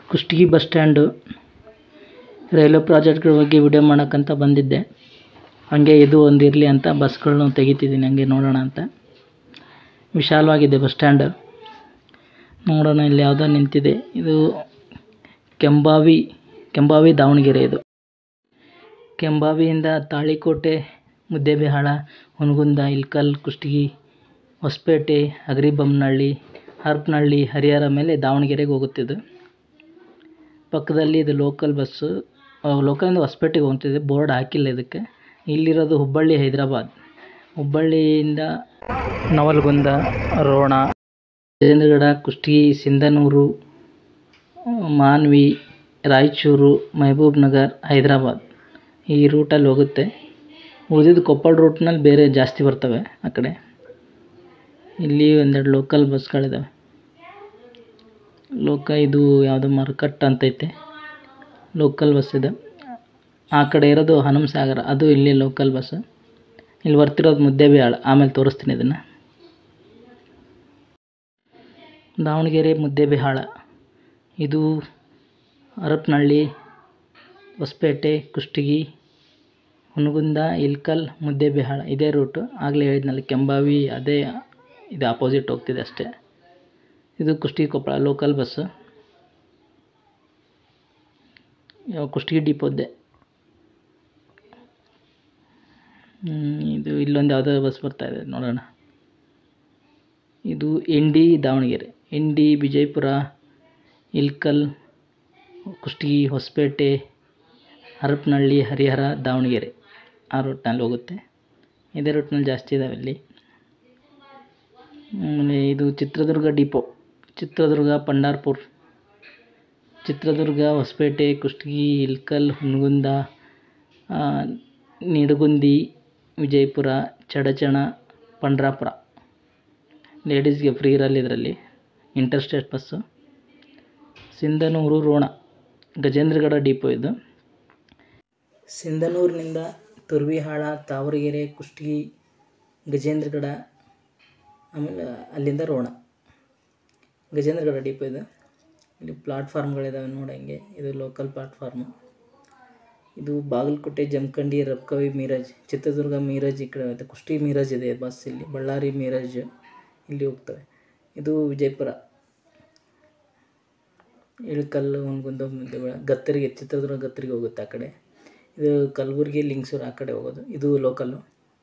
Kushtagi bus stand railway ಪ್ರಾಜೆಕ್ಟ್ಗಳ ಬಗ್ಗೆ video ಮಾಡೋಕ್ಕಂತ ಬಂದಿದ್ದೆ ಹಾಗೆ ಇದು ಒಂದು ಇರಲಿ ಅಂತ ಬಸ್ಗಳ್ನ ತೆಗಿತಿದ್ದೀನಿ ಹಂಗೆ ನೋಡೋಣ ಅಂತ ವಿಶಾಲವಾಗಿದೆ ಬಸ್ ಸ್ಟ್ಯಾಂಡ್ ನೋಡೋಣ ಇಲ್ಲಿ ಯಾವುದೋ ನಿಂತಿದೆ ಇದು ಕೆಂಬಾವಿ ಕೆಂಬಾವಿ ದಾವಣಗೆರೆ ಇದು ಕೆಂಬಾವಿಯಿಂದ ತಾಳಿಕೋಟೆ ಮುದ್ದೇಬಿಹಾಳ ಹುನಗುಂದ ಇಲ್ಕಲ್ ಕುಷ್ಟಗಿ ಹೊಸಪೇಟೆ ಹಗರಿಬೊಮ್ಮನಹಳ್ಳಿ ಹರಪನಹಳ್ಳಿ ಹರಿಹರ ಮೇಲೆ ದಾವಣಗೆರೆಗೆ ಹೋಗುತ್ತಿದ್ದು ಪಕ್ಕದಲ್ಲಿ ಇದು ಲೋಕಲ್ ಬಸ್ಸು ಲೋಕಲಿಂದ ಹೊಸಪೇಟೆಗೆ ಹೋಗ್ತಿದೆ ಬೋರ್ಡ್ ಹಾಕಿಲ್ಲ ಇದಕ್ಕೆ ಇಲ್ಲಿರೋದು ಹುಬ್ಬಳ್ಳಿ ಹೈದರಾಬಾದ್ ಹುಬ್ಬಳ್ಳಿಯಿಂದ ನವಲಗುಂದ ರೋಣ ಗಜೇಂದ್ರಗಡ ಕುಷ್ಟಗಿ ಸಿಂಧನೂರು ಮಾನ್ವಿ ರಾಯಚೂರು ಮಹಬೂಬ್ ನಗರ್ ಹೈದರಾಬಾದ್ ಈ ರೂಟಲ್ಲಿ ಹೋಗುತ್ತೆ ಉಳಿದಿದ್ದು ಕೊಪ್ಪಳ ರೂಟ್ನಲ್ಲಿ ಬೇರೆ ಜಾಸ್ತಿ ಬರ್ತವೆ ಆ ಕಡೆ ಇಲ್ಲಿ ಒಂದೆರಡು ಲೋಕಲ್ ಬಸ್ಗಳಿದ್ದಾವೆ ಲೋಕ ಇದು ಯಾವುದೋ ಮರಕಟ್ಟ ಅಂತೈತೆ ಲೋಕಲ್ ಬಸ್ ಇದೆ ಆ ಕಡೆ ಇರೋದು ಹನುಮಸಾಗರ ಅದು ಇಲ್ಲಿ ಲೋಕಲ್ ಬಸ್ ಇಲ್ಲಿ ಬರ್ತಿರೋದು ಮುದ್ದೇಬಿಹಾಳ ಆಮೇಲೆ ತೋರಿಸ್ತೀನಿ ಇದನ್ನು ದಾವಣಗೆರೆ ಮುದ್ದೇಬಿಹಾಳ ಇದು ಹರಪನಹಳ್ಳಿ ಹೊಸಪೇಟೆ ಕುಷ್ಟಗಿ ಹುನಗುಂದ ಇಲ್ಕಲ್ ಮುದ್ದೇಬಿಹಾಳ ಇದೇ ರೂಟು ಆಗಲೇ ಹೇಳಿದ್ನಲ್ಲ ಕೆಂಬಾವಿ ಅದೇ ಇದು ಆಪೋಸಿಟ್ ಹೋಗ್ತಿದೆ ಅಷ್ಟೇ ಇದು ಕುಷ್ಟಗಿ ಕೊಪ್ಪಳ ಲೋಕಲ್ ಬಸ್ಸು ಯಾವ ಕುಷ್ಟಗಿ ಡಿಪೋದ್ದೆ ಇದು ಇಲ್ಲೊಂದು ಯಾವುದೋ ಬಸ್ ಬರ್ತಾ ಇದೆ ನೋಡೋಣ ಇದು ಇಂಡಿ ದಾವಣಗೆರೆ ಇಂಡಿ ವಿಜಯಪುರ ಇಲ್ಕಲ್ ಕುಷ್ಟಗಿ ಹೊಸಪೇಟೆ ಹರಪನಹಳ್ಳಿ ಹರಿಹರ ದಾವಣಗೆರೆ ಆ ರೂಟ್ನಲ್ಲಿ ಹೋಗುತ್ತೆ ಇದೇ ರೂಟ್ನಲ್ಲಿ ಜಾಸ್ತಿ ಇದ್ದಾವೆ ಇಲ್ಲಿ ಆಮೇಲೆ ಇದು ಚಿತ್ರದುರ್ಗ ಡಿಪೋ ಚಿತ್ರದುರ್ಗ ಪಂಡಾರ್ಪುರ್ ಚಿತ್ರದುರ್ಗ ಹೊಸಪೇಟೆ ಕುಷ್ಟಗಿ ಇಲ್ಕಲ್ ಹುನಗುಂದ ನಿಡಗುಂದಿ ವಿಜಯಪುರ ಚಡಚಣ ಪಂಡ್ರಾಪುರ ಲೇಡೀಸ್ಗೆ ಫ್ರೀ ಇರಲ್ಲ ಇದರಲ್ಲಿ interstate bus Sindhanur Ron Gajendragad depot ಇದು ಸಿಂಧನೂರಿನಿಂದ ತುರ್ವಿಹಾಳ ತಾವರೆಗೆರೆ ಕುಷ್ಟಗಿ ಗಜೇಂದ್ರಗಡ ಆಮೇಲೆ ಅಲ್ಲಿಂದ ರೋಣ ಗಜೇಂದ್ರಗಡ ಡಿಪೋ ಇದು ಇಲ್ಲಿ ಪ್ಲಾಟ್ಫಾರ್ಮ್ಗಳಿದ್ದಾವೆ ನೋಡಂಗೆ ಇದು ಲೋಕಲ್ ಪ್ಲಾಟ್ಫಾರ್ಮು ಇದು ಬಾಗಲಕೋಟೆ ಜಮಖಂಡಿ ರಬ್ಕವಿ ಮೀರಜ್ ಚಿತ್ರದುರ್ಗ ಮೀರಜ್ ಈ ಕಡೆ ಹೋಗುತ್ತೆ ಕುಷ್ಟಗಿ ಮೀರಜ್ ಇದೆ ಬಸ್ ಇಲ್ಲಿ ಬಳ್ಳಾರಿ ಮೀರಜ್ ಇಲ್ಲಿ ಹೋಗ್ತವೆ ಇದು ವಿಜಯಪುರ ಇಳಕಲ್ಲು ಹುನಗುಂದ ಮುದ್ದೇಬಿಹಾಳ ಗತ್ತರಿಗೆ ಚಿತ್ರದುರ್ಗ ಗತ್ತರಿಗೆ ಹೋಗುತ್ತೆ ಆ ಕಡೆ ಇದು ಕಲಬುರಗಿ ಲಿಂಗಸೂರು ಆ ಕಡೆ ಹೋಗೋದು ಇದು ಲೋಕಲ್ಲು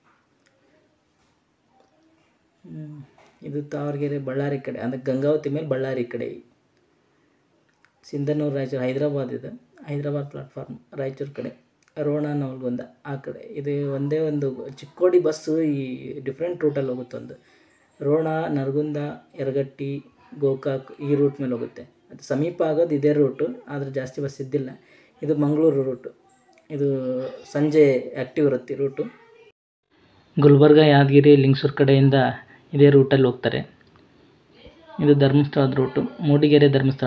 ಇದು ತಾವರೆಗೆರೆ ಬಳ್ಳಾರಿ ಕಡೆ ಅಂದರೆ ಗಂಗಾವತಿ ಮೇಲೆ ಬಳ್ಳಾರಿ ಕಡೆ ಸಿಂಧನೂರು ರಾಯಚೂರು ಹೈದರಾಬಾದ್ ಇದು ಹೈದರಾಬಾದ್ ಪ್ಲಾಟ್ಫಾರ್ಮ್ ರಾಯಚೂರು ಕಡೆ ರೋಣ ನವಲಗುಂದ ಆ ಕಡೆ ಇದು ಒಂದೇ ಒಂದು ಚಿಕ್ಕೋಡಿ ಬಸ್ಸು ಈ ಡಿಫ್ರೆಂಟ್ ರೂಟಲ್ಲಿ ಹೋಗುತ್ತೆ ಒಂದು ರೋಣ ನರಗುಂದ ಯರಗಟ್ಟಿ ಗೋಕಾಕ್ ಈ ರೂಟ್ ಮೇಲೆ ಹೋಗುತ್ತೆ ಅದು ಸಮೀಪ ಆಗೋದು ಇದೇ ರೂಟು ಆದರೆ ಜಾಸ್ತಿ ಬಸ್ ಇದ್ದಿಲ್ಲ ಇದು ಮಂಗಳೂರು ರೂಟು ಇದು ಸಂಜೆ ಆ್ಯಕ್ಟಿವ್ ಇರುತ್ತೆ ರೂಟು ಗುಲ್ಬರ್ಗ ಯಾದಗಿರಿ ಲಿಂಗಸೂರು ಕಡೆಯಿಂದ ಇದೇ ರೂಟಲ್ಲಿ ಹೋಗ್ತಾರೆ ಇದು ಧರ್ಮಸ್ಥಳದ ರೂಟು ಮೂಡಿಗೆರೆ ಧರ್ಮಸ್ಥಳ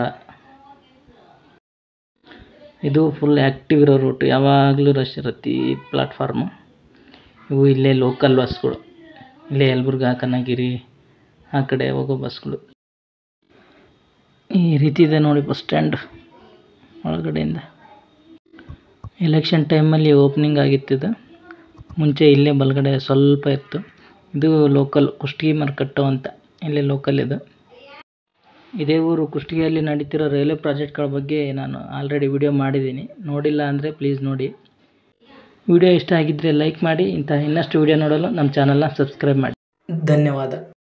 ಇದು ಫುಲ್ ಆ್ಯಕ್ಟಿವ್ ಇರೋ ರೂಟು ಯಾವಾಗಲೂ ರಶ್ ಇರುತ್ತೆ ಈ ಪ್ಲಾಟ್ಫಾರ್ಮು ಇವು ಇಲ್ಲೇ ಲೋಕಲ್ ಬಸ್ಗಳು ಇಲ್ಲೇ ಯಲಬುರ್ಗ ಕನಗಿರಿ ಆ ಕಡೆ ಹೋಗೋ ಬಸ್ಗಳು ಈ ರೀತಿ ಇದೆ ನೋಡಿ ಬಸ್ ಸ್ಟ್ಯಾಂಡ್ ಒಳಗಡೆಯಿಂದ ಎಲೆಕ್ಷನ್ ಟೈಮಲ್ಲಿ ಓಪ್ನಿಂಗ್ ಆಗಿತ್ತಿದು ಮುಂಚೆ ಇಲ್ಲೇ ಬಲಗಡೆ ಸ್ವಲ್ಪ ಇತ್ತು ಇದು ಲೋಕಲ್ ಕುಷ್ಟಗಿ ಮರ್ಕಟ್ಟು ಅಂತ ಇಲ್ಲೇ ಲೋಕಲ್ ಇದು ಇದೇ ಊರು ಕುಷ್ಟಗಿಯಲ್ಲಿ ನಡೀತಿರೋ ರೈಲ್ವೆ ಪ್ರಾಜೆಕ್ಟ್ಗಳ ಬಗ್ಗೆ ನಾನು ಆಲ್ರೆಡಿ ವಿಡಿಯೋ ಮಾಡಿದ್ದೀನಿ ನೋಡಿಲ್ಲ ಅಂದರೆ ಪ್ಲೀಸ್ ನೋಡಿ ವಿಡಿಯೋ ಇಷ್ಟ ಆಗಿದ್ದರೆ ಲೈಕ್ ಮಾಡಿ ಇಂಥ ಇನ್ನಷ್ಟು ವಿಡಿಯೋ ನೋಡಲು ನಮ್ಮ ಚಾನಲ್ನ ಸಬ್ಸ್ಕ್ರೈಬ್ ಮಾಡಿ ಧನ್ಯವಾದ